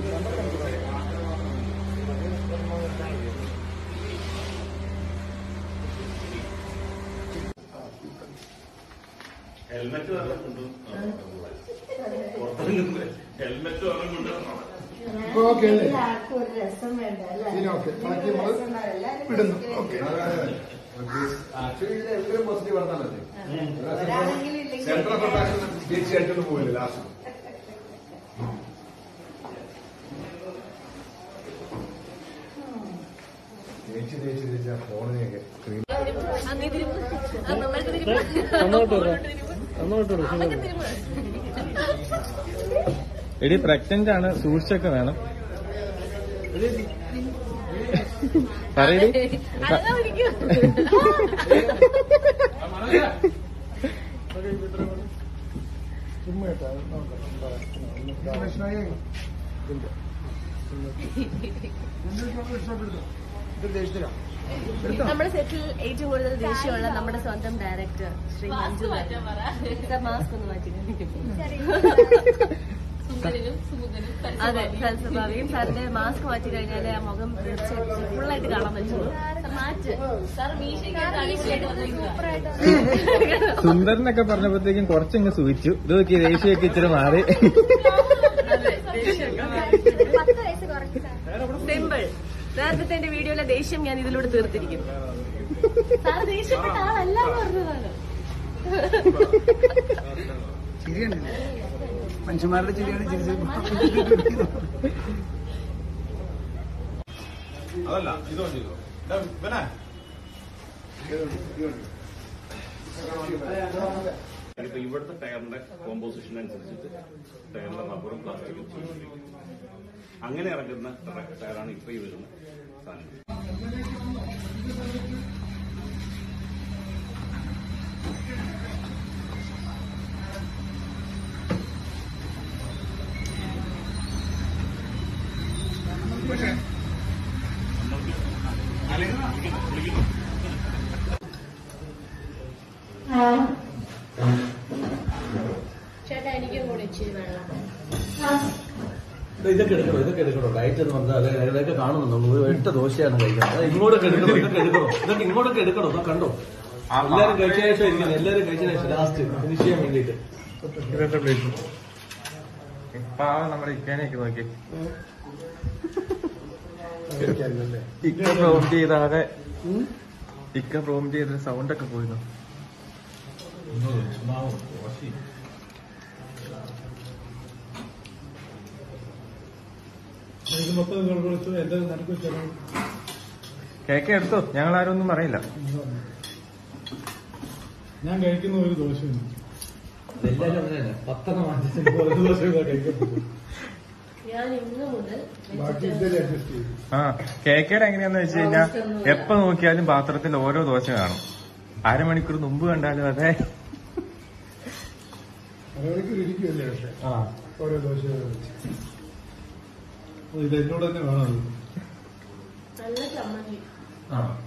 Helmet വേറെ കൊണ്ടും പുറത്തിറങ്ങുമ്പോ helmet വേറെ കൊണ്ടുവരണം ഇപ്പൊ ഓക്കേ അല്ലേ? ആർക്കും ഒരു രസം വേണ്ട അല്ലേ ശരി, ഓക്കേ. ബാക്കി നമ്മള് രസം വേണ്ട. വിടുന്നു ഓക്കെ ആക്ച്വലി എല്ലാവരും പോസിറ്റീവ് പറഞ്ഞാൽ മതി ഒരാളെങ്കിലും ഇല്ലെങ്കിൽ സെന്റർ ഓഫ് അട്രാക്ഷൻ തീർച്ചയായിട്ടും പോയില്ല ലാസ്റ്റ് തേച്ച് തേച്ച് തേച്ച് ആ ഫോണിനെയൊക്കെ ക്രീം എടി പ്രഗ്നന്റ് ആണ് സൂക്ഷിച്ചൊക്കെ വേണം പറയടി ചുമ്മാ ഇട്ടാ, നോക്കാം. എന്താ, പ്രശ്നമായി? ഇതിന്റെ. ഇത് ദേശത്തിലാ നമ്മുടെ സെറ്റിൽ ഏറ്റവും കൂടുതൽ ദേഷ്യമുള്ള നമ്മുടെ സ്വന്തം director Shri Manju sir mask ഒന്ന് മാറ്റി അതെ സൽസ്വഭാവിയും സാറിന്റെ മാസ്ക് മാറ്റി കഴിഞ്ഞാൽ ആ മുഖം ഫുള്ളായിട്ട് കാണാൻ പറ്റുള്ളൂ മാറ്റ് സാർ സുന്ദരനൊക്കെ പറഞ്ഞപ്പോഴത്തേക്കും കുറച്ചങ്ങ് സൂചിച്ചു ഇത് നോക്കി ദേഷ്യമൊക്കെ ഇച്ചിരി മാറി സിമ്പിൾ നേരത്തെ എന്റെ വീഡിയോയിലെ ദേഷ്യം ഞാൻ ഇതിലൂടെ തീർത്തിരിക്കും സാർ ദേഷ്യപ്പെട്ട ആളല്ല എന്ന് പറഞ്ഞതാണ് ചിരിയാണ് മനുഷ്യന്മാരുടെ ചിരിയാണ് ചിരിച്ചത് അതല്ല ഇതുകൊണ്ട് ചെയ്തോ ഇവനാ ഇപ്പൊ ഇവിടുത്തെ ടയറിന്റെ കോമ്പോസിഷൻ അനുസരിച്ചിട്ട് ടയറിന്റെ റബ്ബറും പ്ലാസ്റ്റിക്കും ചെയ്തിരിക്കും അങ്ങനെ ഇറങ്ങുന്ന ടയറാണ് ഇപ്പൊ ഈ വരുന്ന സാധനം ചേട്ടാ എനിക്കും കൂടി ഇച്ചിരി വെള്ളം ഇതൊക്കെ എടുക്കണോ ഇതൊക്കെ എടുക്കണോ ഡയറ്റ് എന്ന് പറഞ്ഞാൽ അതെ ഇതൊക്കെ കാണുന്നുണ്ടോ ഒരു എട്ട് ദോശയാണ് കഴിക്കുന്നത് അത് ഇങ്ങോട്ടൊക്കെ എടുക്കണോ ഇതൊക്കെ എടുക്കണോ ഇതൊക്കെ ഇങ്ങോട്ടൊക്കെ എടുക്കണോ ഇതൊക്കെ കണ്ടോ എല്ലാരും കഴിച്ച ശേഷം ഇരിക്കുന്നത് എല്ലാരും കഴിച്ച ശേഷം ലാസ്റ്റ് ഫിനിഷ് ചെയ്യാൻ വേണ്ടിയിട്ട് ഇതൊക്കെ പ്ലേറ്റ് പാവം നമ്മുടെ ഇക്കാനെയൊക്കെ നോക്കി ഇക്ക പ്രോംറ്റ് ചെയ്താകെ ഇക്ക പ്രോംറ്റ് ചെയ്ത സൗണ്ട് ഒക്കെ പോയിരുന്നു ഇത് മൊത്തം നിങ്ങൾ കൊടുത്തു എന്റെ നിനക്ക് ചെലവ് കേക്ക് എടുത്തോ ഞങ്ങൾ ആരും ഒന്നും പറയില്ല ഞാൻ കഴിക്കുന്ന ഒരു ദോഷമില്ല എല്ലാരും അങ്ങനെയല്ല പത്തെണ്ണം വാങ്ങിച്ചിട്ട് ഒരു ദിവസം ഇതാ കഴിക്കപ്പെട്ടു ഞാൻ ഇന്ന് മുതൽ ബാക്കി ഇതിൽ അഡ്ജസ്റ്റ് ചെയ്യും ആ കേക്കേടെ എങ്ങനെയാന്ന് വെച്ച് കഴിഞ്ഞാൽ എപ്പോ നോക്കിയാലും പാത്രത്തിൽ ഓരോ ദോശ കാണും അരമണിക്കൂർ മുമ്പ് കണ്ടാലും അതെ അരമണിക്കൂർ ഇരിക്കുമല്ലേ പക്ഷെ ആ ഓരോ ദോശ ഇത് എന്നോട് തന്നെ വേണം അത് നല്ല ചമ്മന്തി ആ